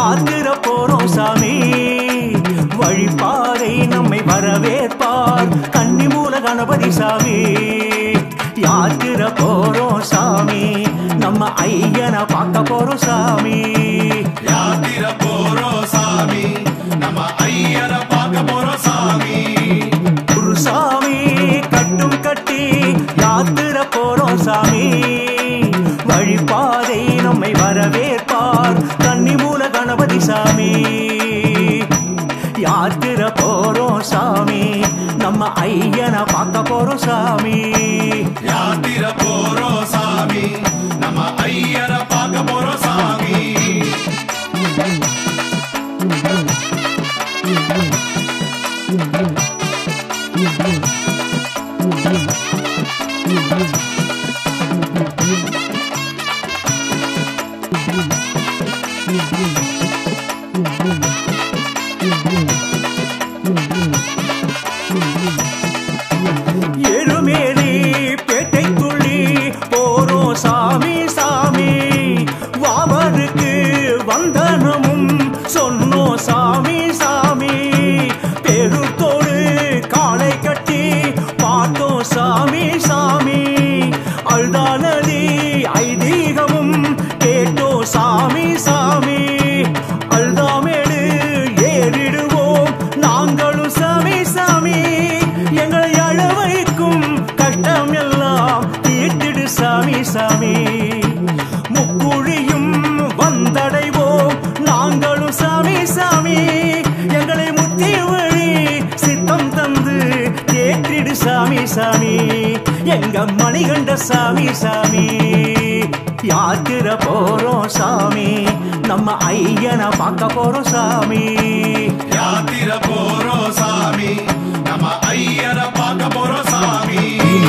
யாத்திர போறோம் சாமி வழிபாதை நம்மை வரவேற்பார் கன்னிமூல கணபதி சாமி யாத்திர போறோம் சாமி நம்ம ஐயனை பார்க்க போறோம் சாமி யாத்திர போறோம் சாமி நம்ம ஐயரை பார்க்க போறோம் சாமி குருசாமி கட்டும் கட்டி யாத்திர போறோம் சாமி வழிபாதை நம்மை வரவேற்பார் கன்னிமூல கணபதி சாமி யாத்திர போறோம் சாமி நம்ம ஐயனை பார்க்க போறோம் சாமி யாத்திர போறோம் சாமி நம்ம ஐயரை பார்க்க போறோம் சாமி எருமேலி பேட்டைக்குள்ளி போறோம் சாமி சாமி வாவருக்கு வந்தனமும் சொன்னோம் சாமி சாமி பெருத்தோடு காலை கட்டி பார்த்தோம் சாமி சாமி அழுதானதி ஐதீகமும் கேட்டோம் சாமி சாமி அழுதாமேடு ஏறிடுவோம் நாங்களும் சாமி சாமி எங்களை அழ வைக்கும் கஷ்டம் எல்லாம் தீர்த்திடு சாமி சாமி முக்குழியும் வந்தடைவோம் நாங்களும் சாமி சாமி எங்களை முத்தி வழி சித்தம் தந்து தேற்றிடு சாமி சாமி எங்க மணிகண்ட சாமி சாமி யாத்திர போறோம் சாமி நம்ம ஐயனை பார்க்க போறோம் சாமி யாத்திர போறோம் சாமி நம்ம ஐயரை பார்க்க போறோம் சாமி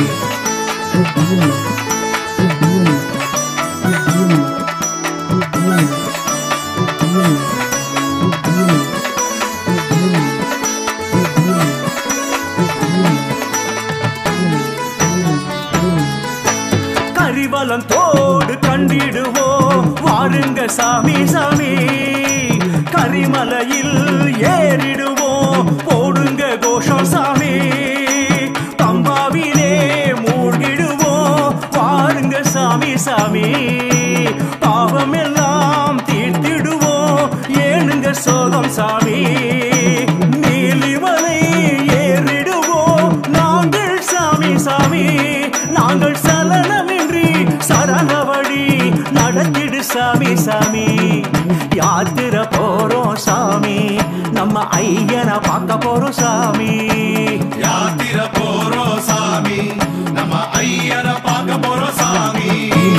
கரிவலம் தோடு கண்டிடுவோம் வாருங்க சாமி சாமி கரிமலையில் ஏறிடுவோம் போடுங்க கோஷம் சாமி பம்பாவிலே மூழ்கிடுவோம் வாருங்க சாமி சாமி பாவம் எல்லாம் தீர்த்திடுவோம் ஏனுங்க சோகம் சாமி நீலிமலை ஏறிடுவோம் நாங்கள் சாமி சாமி நாங்கள் சலனமின்றி சரணவழி நடத்திடு சாமி சாமி யாத்திர போறோம் சாமி நம்ம ஐயனை பார்க்க போறோம் சாமி யாத்திர போறோம் சாமி நம்ம ஐயரை பார்க்க போறோம் சாமி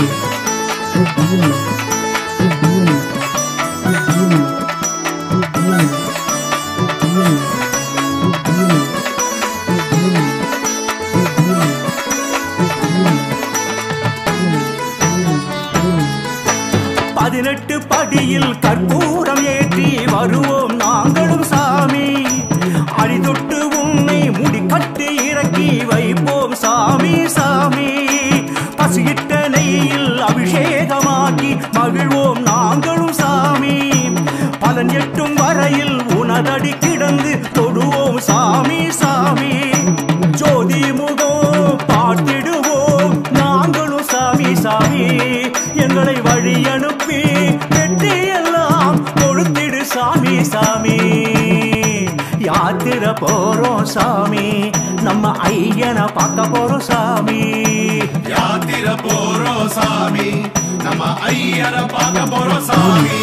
பதினெட்டு படியில் கற்பூரம் ஏற்றி வருவோம் நாங்களும் சாமி அடிதொட்டு உன்னை முடிக்கட்டு இறக்கி வைப்போம் சாமி சாமி பசியிட்ட நெய்யில் அபிஷேகமாக்கி மகிழ்வோம் நாங்களும் சாமி பலன் எட்டும் வரையில் உனதடி கிடந்து தொடுவோம் சாமி சாமி ஜோதி முகம் பார்த்திடுவோம் நாங்களும் சாமி சாமி எங்களை வழி அனுப்பி வெற்றி எல்லாம் கொடுத்திடு சாமி சாமி யாத்திர போறோம் சாமி நம்ம ஐயனை பார்க்க போறோம் சாமி யாத்திர போறோம் சாமி நம்ம ஐயரை பார்க்க போறோம் சாமி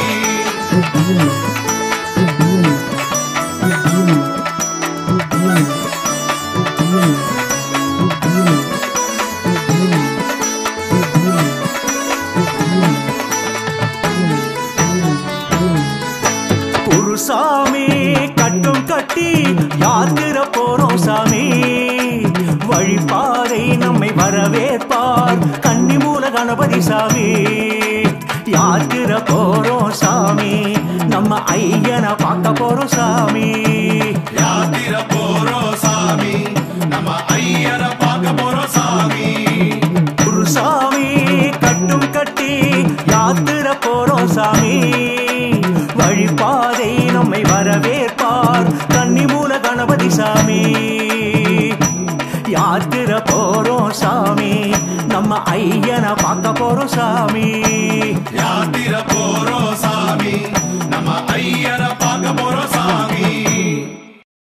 குருசாமி கட்டும் கட்டி யாத்திர போறோம் சாமி வழிபாதை நம்மை வரவேற்பார் கன்னிமூல கணபதி சாமி யாத்திர போறோம் சாமி நம்ம ஐயனை பார்க்க போறோம் சாமி யாத்திர போறோம் சாமி நம்ம ஐயரை பார்க்க போறோம் சாமி குருசாமி கட்டும் கட்டி யாத்திர போறோம் சாமி வழி வரவேற்பார் கன்னிமூல கணபதி சாமி யாத்திர போறோம் சாமி நம்ம ஐயனை பார்க்க போறோம் சாமி யாத்திர போறோம் சாமி நம்ம ஐயரை பார்க்க போறோம் சாமி